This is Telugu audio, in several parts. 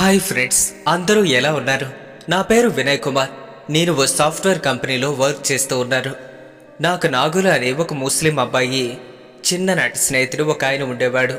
హాయ్ ఫ్రెండ్స్ అందరూ ఎలా ఉన్నారు నా పేరు వినయ్ కుమార్ నేను ఓ సాఫ్ట్వేర్ కంపెనీలో వర్క్ చేస్తూ ఉన్నాను నాకు నాగులు అనే ఒక ముస్లిం అబ్బాయి చిన్ననాటి స్నేహితుడు ఒక ఆయన ఉండేవాడు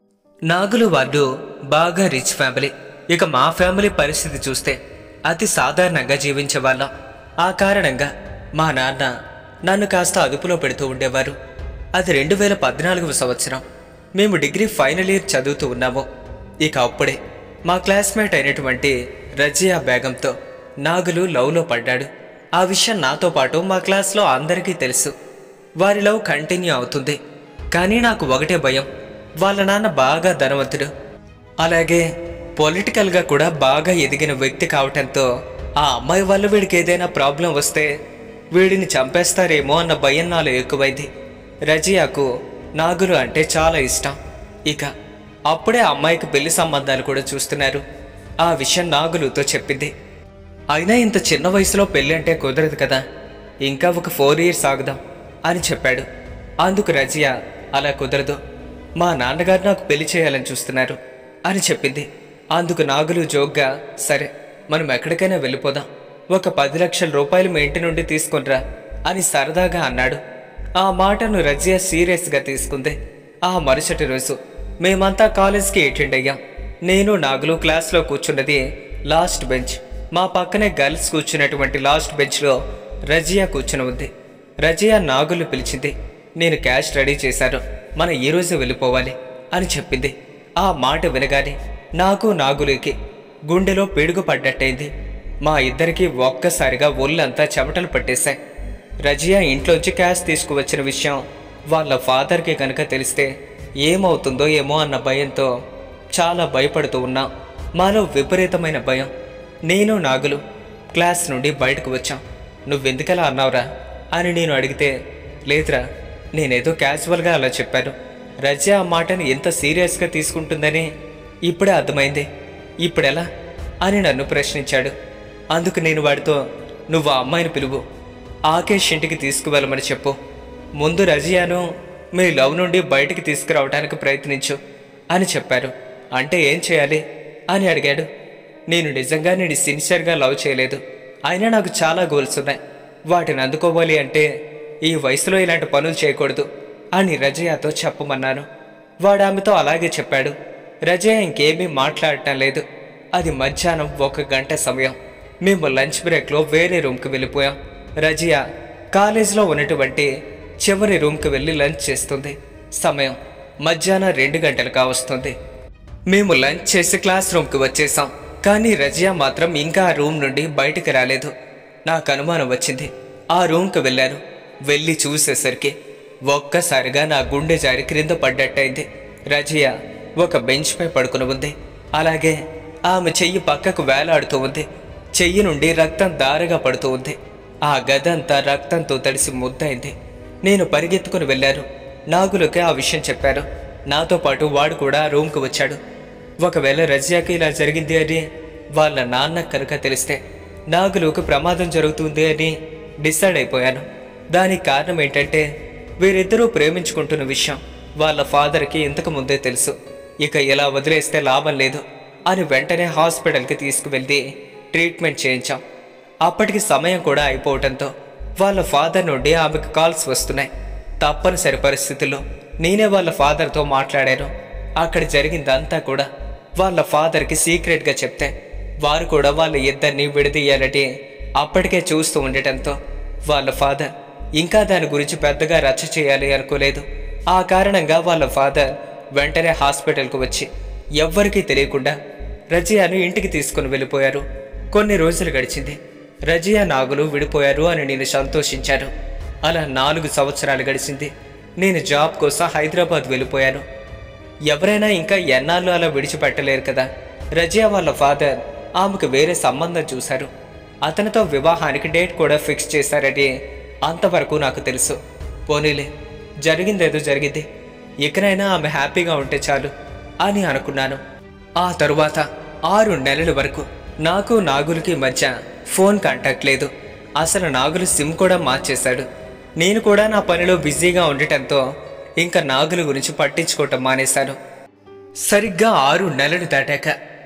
నాగులు వాళ్ళు బాగా రిచ్ ఫ్యామిలీ ఇక మా ఫ్యామిలీ పరిస్థితి చూస్తే అతి సాధారణంగా జీవించే వాళ్ళం ఆ కారణంగా మా నాన్న నన్ను కాస్త అదుపులో పెడుతూ ఉండేవారు అది రెండు వేల పద్నాలుగవ సంవత్సరం మేము డిగ్రీ ఫైనల్ ఇయర్ చదువుతూ ఉన్నాము ఇక అప్పుడే మా క్లాస్మేట్ అయినటువంటి రజియా బేగంతో నాగులు లవ్లో పడ్డాడు ఆ విషయం నాతో పాటు మా క్లాస్లో అందరికీ తెలుసు వారి లవ్ కంటిన్యూ అవుతుంది కానీ నాకు ఒకటే భయం వాళ్ళ నాన్న బాగా ధనవంతుడు అలాగే పొలిటికల్గా కూడా బాగా ఎదిగిన వ్యక్తి కావటంతో ఆ అమ్మాయి వల్ల వీడికి ఏదైనా ప్రాబ్లం వస్తే వీడిని చంపేస్తారేమో అన్న భయం నాలో ఎక్కువైంది రజియాకు నాగులు అంటే చాలా ఇష్టం ఇక అప్పుడే ఆ అమ్మాయికి పెళ్లి సంబంధాలు కూడా చూస్తున్నారు ఆ విషయం నాగులుతో చెప్పింది అయినా ఇంత చిన్న వయసులో పెళ్ళి అంటే కుదరదు కదా ఇంకా ఒక ఫోర్ ఇయర్స్ ఆగుదాం అని చెప్పాడు అందుకు రజియా అలా కుదరదు మా నాన్నగారు నాకు పెళ్లి చేయాలని చూస్తున్నారు అని చెప్పింది అందుకు నాగులు జోగ్గా సరే మనం ఎక్కడికైనా వెళ్ళిపోదాం ఒక పది లక్షల రూపాయలు మీ ఇంటి నుండి తీసుకొనిరా అని సరదాగా అన్నాడు ఆ మాటను రజియా సీరియస్గా తీసుకుంది ఆ మరుసటి రోజు మేమంతా కాలేజ్కి అటెండ్ అయ్యాం నేను నాగులు క్లాస్లో కూర్చున్నది లాస్ట్ బెంచ్ మా పక్కనే గర్ల్స్ కూర్చున్నటువంటి లాస్ట్ బెంచ్లో రజియా కూర్చుని ఉంది రజియా నాగులు పిలిచింది నేను క్యాష్ రెడీ చేశాను మనం ఈ రోజు వెళ్ళిపోవాలి అని చెప్పింది ఆ మాట వినగానే నాకు నాగులుకి గుండెలో పిడుగు పడ్డట్టయింది మా ఇద్దరికి ఒక్కసారిగా ఒళ్ళంతా చెమటలు పట్టేశాయి రజియా ఇంట్లోంచి క్యాష్ తీసుకువచ్చిన విషయం వాళ్ళ ఫాదర్కి కనుక తెలిస్తే ఏమవుతుందో ఏమో అన్న భయంతో చాలా భయపడుతూ ఉన్నాం మాలో విపరీతమైన భయం నేను నాగులు క్లాస్ నుండి బయటకు వచ్చాం నువ్వెందుకలా అన్నావురా అని నేను అడిగితే లేదురా నేనేదో క్యాజువల్గా అలా చెప్పాను రజియా ఆ మాటని ఎంత సీరియస్గా తీసుకుంటుందని ఇప్పుడే అర్థమైంది ఇప్పుడెలా అని నన్ను ప్రశ్నించాడు అందుకు నేను వాడితో నువ్వు ఆ అమ్మాయిని పిలువు ఆకేష్ ఇంటికి తీసుకువెళ్ళమని చెప్పు ముందు రజియాను మీ లవ్ నుండి బయటికి తీసుకురావడానికి ప్రయత్నించు అని చెప్పారు అంటే ఏం చేయాలి అని అడిగాడు నేను నిజంగా నేను సిన్సియర్గా లవ్ చేయలేదు అయినా నాకు చాలా గోల్స్ ఉన్నాయి వాటిని అందుకోవాలి అంటే ఈ వయసులో ఇలాంటి పనులు చేయకూడదు అని రజయాతో చెప్పమన్నాను వాడు ఆమెతో అలాగే చెప్పాడు రజయ ఇంకేమీ మాట్లాడటం లేదు అది మధ్యాహ్నం ఒక గంట సమయం మేము లంచ్ బ్రేక్లో వేరే రూమ్కి వెళ్ళిపోయాం రజియా కాలేజీలో ఉన్నటువంటి చివరి రూమ్కి వెళ్ళి లంచ్ చేస్తుంది సమయం మధ్యాహ్నం రెండు గంటలు కావస్తుంది మేము లంచ్ చేసి క్లాస్ రూమ్కి వచ్చేసాం కానీ రజియా మాత్రం ఇంకా ఆ రూమ్ నుండి బయటికి రాలేదు నాకు అనుమానం వచ్చింది ఆ రూమ్కి వెళ్ళాను వెళ్ళి చూసేసరికి ఒక్కసారిగా నా గుండె జారి క్రింద పడ్డట్టయింది రజియా ఒక బెంచ్పై పడుకుని ఉంది అలాగే ఆమె చెయ్యి పక్కకు వేలాడుతూ ఉంది చెయ్యి నుండి రక్తం దారగా పడుతూ ఉంది ఆ గదంతా రక్తంతో తడిసి ముద్దయింది నేను పరిగెత్తుకుని వెళ్ళాను నాగులకి ఆ విషయం చెప్పారు నాతో పాటు వాడు కూడా ఆ రూమ్కి వచ్చాడు ఒకవేళ రజియాకి ఇలా జరిగింది అని వాళ్ళ నాన్న కనుక తెలిస్తే నాగులకు ప్రమాదం జరుగుతుంది అని డిసైడ్ అయిపోయాను దానికి కారణం ఏంటంటే వీరిద్దరూ ప్రేమించుకుంటున్న విషయం వాళ్ళ ఫాదర్కి ఇంతకు ముందే తెలుసు ఇక ఇలా వదిలేస్తే లాభం లేదు అని వెంటనే హాస్పిటల్కి తీసుకువెళ్ళి ట్రీట్మెంట్ చేయించాం అప్పటికి సమయం కూడా అయిపోవటంతో వాళ్ళ ఫాదర్ నుండి ఆమెకు కాల్స్ వస్తున్నాయి తప్పనిసరి పరిస్థితుల్లో నేనే వాళ్ళ ఫాదర్తో మాట్లాడాను అక్కడ జరిగిందంతా కూడా వాళ్ళ ఫాదర్కి సీక్రెట్గా చెప్తే వారు కూడా వాళ్ళ ఇద్దరిని విడదీయాలని అప్పటికే చూస్తూ ఉండటంతో వాళ్ళ ఫాదర్ ఇంకా దాని గురించి పెద్దగా రచ్చ చేయాలి అనుకోలేదు ఆ కారణంగా వాళ్ళ ఫాదర్ వెంటనే హాస్పిటల్కు వచ్చి ఎవ్వరికీ తెలియకుండా రజియాను ఇంటికి తీసుకుని వెళ్ళిపోయారు కొన్ని రోజులు గడిచింది రజియా నాగులు విడిపోయారు అని నేను సంతోషించాను అలా నాలుగు సంవత్సరాలు గడిచింది నేను జాబ్ కోసం హైదరాబాద్ వెళ్ళిపోయాను ఎవరైనా ఇంకా ఎన్నాళ్ళు అలా విడిచిపెట్టలేరు కదా రజియా వాళ్ళ ఫాదర్ ఆమెకు వేరే సంబంధం చూశారు అతనితో వివాహానికి డేట్ కూడా ఫిక్స్ చేశారని అంతవరకు నాకు తెలుసు పోనీలే జరిగిందేదో జరిగింది ఇకనైనా ఆమె హ్యాపీగా ఉంటే చాలు అని అనుకున్నాను ఆ తరువాత ఆరు నెలల వరకు నాకు నాగులకి మధ్య ఫోన్ కాంటాక్ట్ లేదు అసలు నాగులు సిమ్ కూడా మార్చేశాడు నేను కూడా నా పనిలో బిజీగా ఉండటంతో ఇంకా నాగుల గురించి పట్టించుకోవటం మానేశాను సరిగ్గా ఆరు నెలలు దాటాక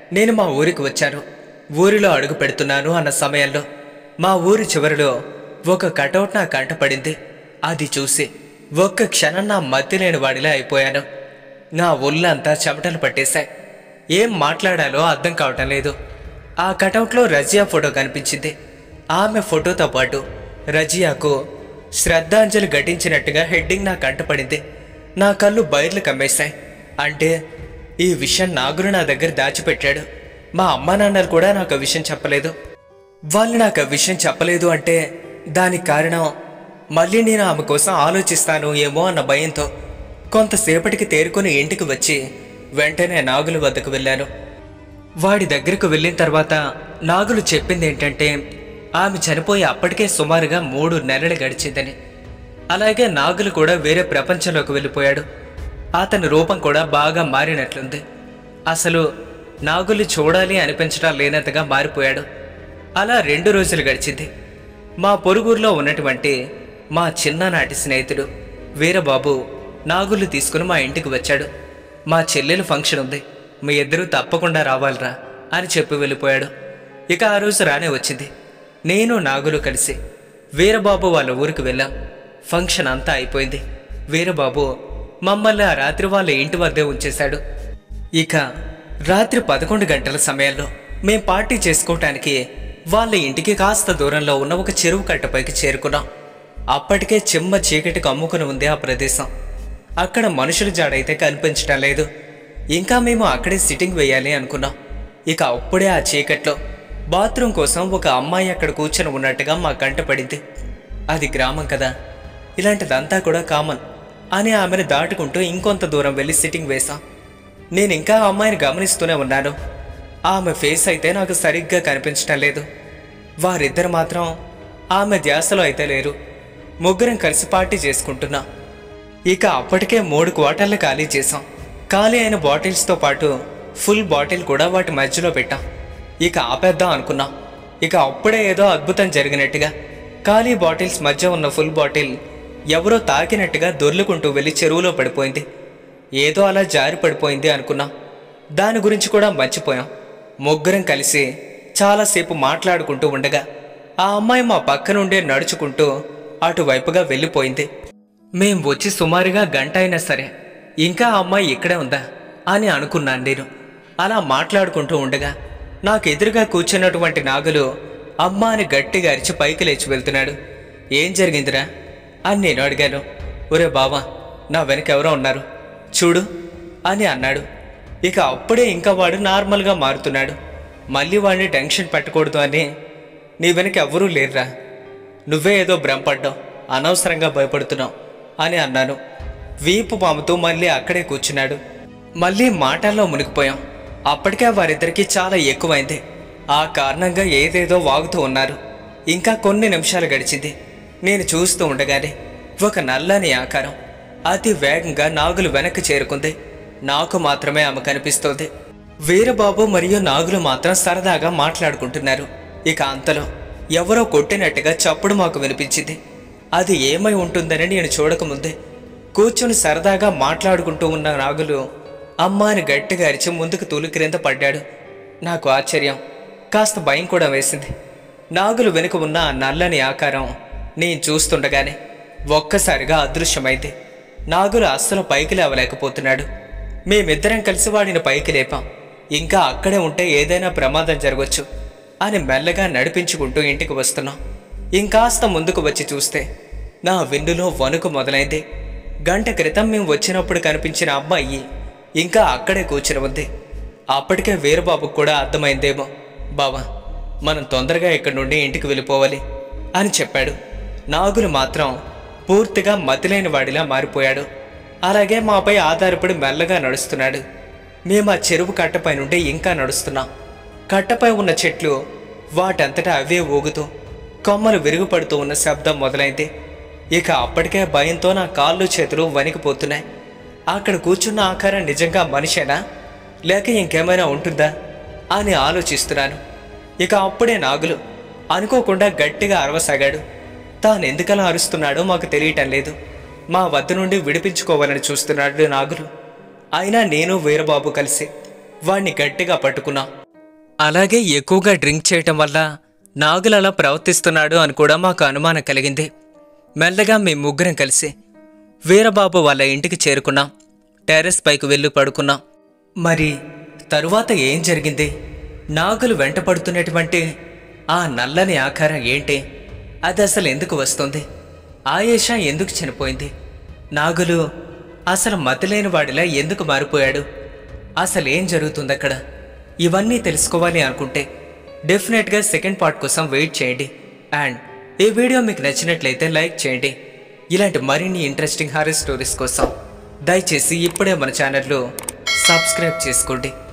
నేను మా ఊరికి వచ్చాను ఊరిలో అడుగు పెడుతున్నాను అన్న సమయంలో మా ఊరి చివరిలో ఒక కటౌట్ నా కంట పడింది అది చూసి ఒక్క క్షణం నా మతి లేని వాడిలా అయిపోయాను నా ఒళ్ళంతా చెమటలు పట్టేశాయి ఏం మాట్లాడాలో అర్థం కావటం లేదు ఆ కటౌట్లో రజియా ఫోటో కనిపించింది ఆమె ఫోటోతో పాటు రజియాకు శ్రద్ధాంజలి ఘటించినట్టుగా హెడ్డింగ్ నా కంటపడింది నా కళ్ళు బయర్లు కమ్మేశాయి అంటే ఈ విషయం నాగురు నా దగ్గర దాచిపెట్టాడు మా అమ్మా నాన్నలు కూడా నాకు ఆ విషయం చెప్పలేదు వాళ్ళు నాకు ఆ విషయం చెప్పలేదు అంటే దానికి కారణం మళ్ళీ నేను ఆమె కోసం ఆలోచిస్తాను ఏమో అన్న భయంతో కొంతసేపటికి తేరుకొని ఇంటికి వచ్చి వెంటనే నాగుల వద్దకు వెళ్ళాను వాడి దగ్గరకు వెళ్ళిన తర్వాత నాగులు చెప్పింది ఏంటంటే ఆమె చనిపోయి అప్పటికే సుమారుగా మూడు నెలలు గడిచిందని అలాగే నాగులు కూడా వేరే ప్రపంచంలోకి వెళ్ళిపోయాడు అతని రూపం కూడా బాగా మారినట్లుంది అసలు నాగులు చూడాలి అనిపించడం లేనంతగా మారిపోయాడు అలా రెండు రోజులు గడిచింది మా పొరుగురులో ఉన్నటువంటి మా చిన్ననాటి స్నేహితుడు వీరబాబు నాగులు తీసుకుని మా ఇంటికి వచ్చాడు మా చెల్లెలు ఫంక్షన్ ఉంది మీ ఇద్దరూ తప్పకుండా రావాలిరా అని చెప్పి వెళ్ళిపోయాడు ఇక ఆ రోజు రానే వచ్చింది నేను నాగులు కలిసి వీరబాబు వాళ్ళ ఊరికి వెళ్ళాం ఫంక్షన్ అంతా అయిపోయింది వీరబాబు మమ్మల్ని ఆ రాత్రి వాళ్ళ ఇంటి వద్దే ఉంచేశాడు ఇక రాత్రి పదకొండు గంటల సమయంలో మేం పార్టీ చేసుకోవటానికి వాళ్ళ ఇంటికి కాస్త దూరంలో ఉన్న ఒక చెరువు కట్టపైకి చేరుకున్నాం అప్పటికే చిమ్మ చీకటి కమ్ముకుని ఉంది ఆ ప్రదేశం అక్కడ మనుషుల జాడైతే కనిపించడం లేదు ఇంకా మేము అక్కడే సిట్టింగ్ వేయాలి అనుకున్నాం ఇక అప్పుడే ఆ చీకట్లో బాత్రూమ్ కోసం ఒక అమ్మాయి అక్కడ కూర్చొని ఉన్నట్టుగా మా కంట పడింది అది గ్రామం కదా ఇలాంటిదంతా కూడా కామన్ అని ఆమెను దాటుకుంటూ ఇంకొంత దూరం వెళ్ళి సిట్టింగ్ వేశాం నేను ఇంకా ఆ అమ్మాయిని గమనిస్తూనే ఉన్నాను ఆమె ఫేస్ అయితే నాకు సరిగ్గా కనిపించటం లేదు వారిద్దరు మాత్రం ఆమె ధ్యాసలో అయితే లేరు ముగ్గురం కలిసి పార్టీ చేసుకుంటున్నాం ఇక అప్పటికే మూడు క్వార్టర్లు ఖాళీ చేసాం ఖాళీ అయిన బాటిల్స్తో పాటు ఫుల్ బాటిల్ కూడా వాటి మధ్యలో పెట్టాం ఇక ఆపేద్దాం అనుకున్నాం ఇక అప్పుడే ఏదో అద్భుతం జరిగినట్టుగా ఖాళీ బాటిల్స్ మధ్య ఉన్న ఫుల్ బాటిల్ ఎవరో తాకినట్టుగా దొర్లుకుంటూ వెళ్ళి చెరువులో పడిపోయింది ఏదో అలా జారి పడిపోయింది అనుకున్నాం దాని గురించి కూడా మర్చిపోయాం ముగ్గురం కలిసి చాలాసేపు మాట్లాడుకుంటూ ఉండగా ఆ అమ్మాయి మా పక్క నుండే నడుచుకుంటూ అటువైపుగా వెళ్ళిపోయింది మేం వచ్చి సుమారుగా గంట అయినా సరే ఇంకా ఆ అమ్మాయి ఇక్కడే ఉందా అని అనుకున్నాను నేను అలా మాట్లాడుకుంటూ ఉండగా నాకు ఎదురుగా కూర్చున్నటువంటి నాగులు అమ్మ అని గట్టిగా అరిచి పైకి లేచి వెళ్తున్నాడు ఏం జరిగిందిరా అని నేను అడిగాను ఒరే బావా నా వెనక ఎవరో ఉన్నారు చూడు అని అన్నాడు ఇక అప్పుడే ఇంకా వాడు నార్మల్గా మారుతున్నాడు మళ్ళీ వాడిని టెన్షన్ పెట్టకూడదు అని నీ వెనక ఎవ్వరూ లేరురా నువ్వే ఏదో భ్రమపడ్డావు అనవసరంగా భయపడుతున్నావు అని అన్నాను వీపు పాముతూ మళ్ళీ అక్కడే కూర్చున్నాడు మళ్ళీ మాటల్లో మునిగిపోయాం అప్పటికే వారిద్దరికీ చాలా ఎక్కువైంది ఆ కారణంగా ఏదేదో వాగుతూ ఉన్నారు ఇంకా కొన్ని నిమిషాలు గడిచింది నేను చూస్తూ ఉండగానే ఒక నల్లని ఆకారం అతి వేగంగా నాగులు వెనక్కి చేరుకుంది నాకు మాత్రమే ఆమె కనిపిస్తోంది వీరబాబు మరియు నాగులు మాత్రం సరదాగా మాట్లాడుకుంటున్నారు ఇక అంతలో ఎవరో కొట్టినట్టుగా చప్పుడు మాకు వినిపించింది అది ఏమై ఉంటుందని నేను చూడకముందే కూర్చుని సరదాగా మాట్లాడుకుంటూ ఉన్న నాగులు అమ్మ అని గట్టిగా అరిచి ముందుకు తూలి క్రింద పడ్డాడు నాకు ఆశ్చర్యం కాస్త భయం కూడా వేసింది నాగులు వెనుక ఉన్న ఆ నల్లని ఆకారం నేను చూస్తుండగానే ఒక్కసారిగా అదృశ్యమైంది నాగులు అస్సలు పైకి లేవలేకపోతున్నాడు మేమిద్దరం కలిసి వాడిని పైకి లేపాం ఇంకా అక్కడే ఉంటే ఏదైనా ప్రమాదం జరగవచ్చు అని మెల్లగా నడిపించుకుంటూ ఇంటికి వస్తున్నాం ఇంకాస్త ముందుకు వచ్చి చూస్తే నా వెన్నులో వణుకు మొదలైంది గంట క్రితం మేము వచ్చినప్పుడు కనిపించిన అమ్మాయి ఇంకా అక్కడే కూర్చుని ఉంది అప్పటికే వీరబాబుకు కూడా అర్థమైందేమో బావా మనం తొందరగా ఇక్కడి నుండి ఇంటికి వెళ్ళిపోవాలి అని చెప్పాడు నాగులు మాత్రం పూర్తిగా మతిలేని వాడిలా మారిపోయాడు అలాగే మాపై ఆధారపడి మెల్లగా నడుస్తున్నాడు మేము ఆ చెరువు కట్టపై నుండి ఇంకా నడుస్తున్నాం కట్టపై ఉన్న చెట్లు వాటంతటా అవే ఊగుతూ కొమ్మలు విరుగుపడుతూ ఉన్న శబ్దం మొదలైంది ఇక అప్పటికే భయంతో నా కాళ్ళు చేతులు వణికిపోతున్నాయి అక్కడ కూర్చున్న ఆకారం నిజంగా మనిషేనా లేక ఇంకేమైనా ఉంటుందా అని ఆలోచిస్తున్నాను ఇక అప్పుడే నాగులు అనుకోకుండా గట్టిగా అరవసాగాడు తాను ఎందుకలా అరుస్తున్నాడో మాకు తెలియటం లేదు మా వద్ద నుండి విడిపించుకోవాలని చూస్తున్నాడు నాగులు అయినా నేను వీరబాబు కలిసి వాణ్ణి గట్టిగా పట్టుకున్నాం అలాగే ఎక్కువగా డ్రింక్ చేయటం వల్ల నాగులు అలా ప్రవర్తిస్తున్నాడు అని కూడా మాకు అనుమానం కలిగింది మెల్లగా మేము ముగ్గురం కలిసి వీరబాబు వాళ్ళ ఇంటికి చేరుకున్నాం టెర్రస్ పైకి వెళ్ళి పడుకున్నాం మరి తరువాత ఏం జరిగింది నాగులు వెంట పడుతున్నటువంటి ఆ నల్లని ఆకారం ఏంటి అది అసలు ఎందుకు వస్తుంది ఆయేషా ఎందుకు చనిపోయింది నాగులు అసలు మతిలేని వాడిలా ఎందుకు మారిపోయాడు అసలు ఏం జరుగుతుంది అక్కడ ఇవన్నీ తెలుసుకోవాలి అనుకుంటే డెఫినెట్గా సెకండ్ పార్ట్ కోసం వెయిట్ చేయండి అండ్ ఈ వీడియో మీకు నచ్చినట్లయితే లైక్ చేయండి ఇలాంటి మరిన్ని ఇంట్రెస్టింగ్ హారర్ స్టోరీస్ కోసం దయచేసి ఇప్పుడే మన ఛానల్లో సబ్స్క్రైబ్ చేసుకోండి